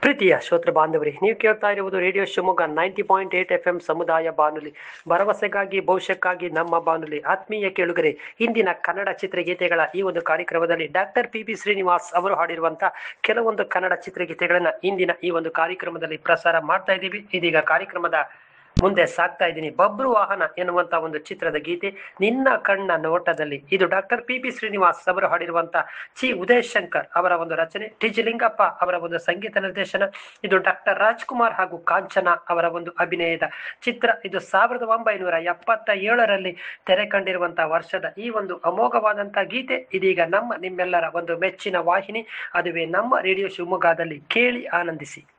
ಪ್ರೀತಿಯ ಶ್ರೋತೃ ಬಾಂಧವರೇ ನೀವು ಕೇಳ್ತಾ ಇರುವುದು radio Shivamogga ninety point eight F M ಸಮುದಾಯ ಬಾನುಲಿ ಭರವಸೆಗಾಗಿ ಭವಿಷ್ಯಕ್ಕಾಗಿ ನಮ್ಮ ಬಾನುಲಿ ಆತ್ಮೀಯ ಕೇಳುಗರೆ ಇಂದಿನ ಕನ್ನಡ ಚಿತ್ರಗೀತೆಗಳ ಈ ಒಂದು ಕಾರ್ಯಕ್ರಮದಲ್ಲಿ ಡಾಕ್ಟರ್ ಪಿ ಬಿ ಶ್ರೀನಿವಾಸ್ ಅವರು ಹಾಡಿರುವಂತಹ ಕೆಲವೊಂದು ಕನ್ನಡ ಚಿತ್ರಗೀತೆಗಳನ್ನ ಇಂದಿನ ಈ ಒಂದು ಕಾರ್ಯಕ್ರಮದಲ್ಲಿ ಪ್ರಸಾರ ಮಾಡ್ತಾ ಇದ್ದೀವಿ ಇದೀಗ ಕಾರ್ಯಕ್ರಮದ ಮುಂದೆ ಸಾಕ್ತಾ ಇದ್ದೀನಿ ಬಬ್ರು ವಾಹನ ಎನ್ನುವಂತ ಒಂದು ಚಿತ್ರದ ಗೀತೆ ನಿನ್ನ ಕಣ್ಣ ನೋಟದಲ್ಲಿ ಇದು ಡಾಕ್ಟರ್ ಪಿ ಬಿ ಶ್ರೀನಿವಾಸ್ ಅವರು ಹಾಡಿರುವಂತಹ ಚಿ ಉದಯ್ ಶಂಕರ್ ಅವರ ಒಂದು ರಚನೆ ಟಿ ಜಿ ಲಿಂಗಪ್ಪ ಅವರ ಒಂದು ಸಂಗೀತ ನಿರ್ದೇಶನ ಇದು ಡಾಕ್ಟರ್ ರಾಜ್ಕುಮಾರ್ ಹಾಗೂ ಕಾಂಚನ ಅವರ ಒಂದು ಅಭಿನಯದ ಚಿತ್ರ ಇದು ಸಾವಿರದ ಒಂಬೈನೂರ ಎಪ್ಪತ್ತ ಏಳರಲ್ಲಿ ತೆರೆ ಕಂಡಿರುವಂತಹ ವರ್ಷದ ಈ ಒಂದು ಅಮೋಘವಾದಂತಹ ಗೀತೆ ಇದೀಗ ನಮ್ಮ ನಿಮ್ಮೆಲ್ಲರ ಒಂದು ಮೆಚ್ಚಿನ ವಾಹಿನಿ ಅದುವೇ ನಮ್ಮ ರೇಡಿಯೋ ಶಿವಮೊಗ್ಗದಲ್ಲಿ ಕೇಳಿ ಆನಂದಿಸಿ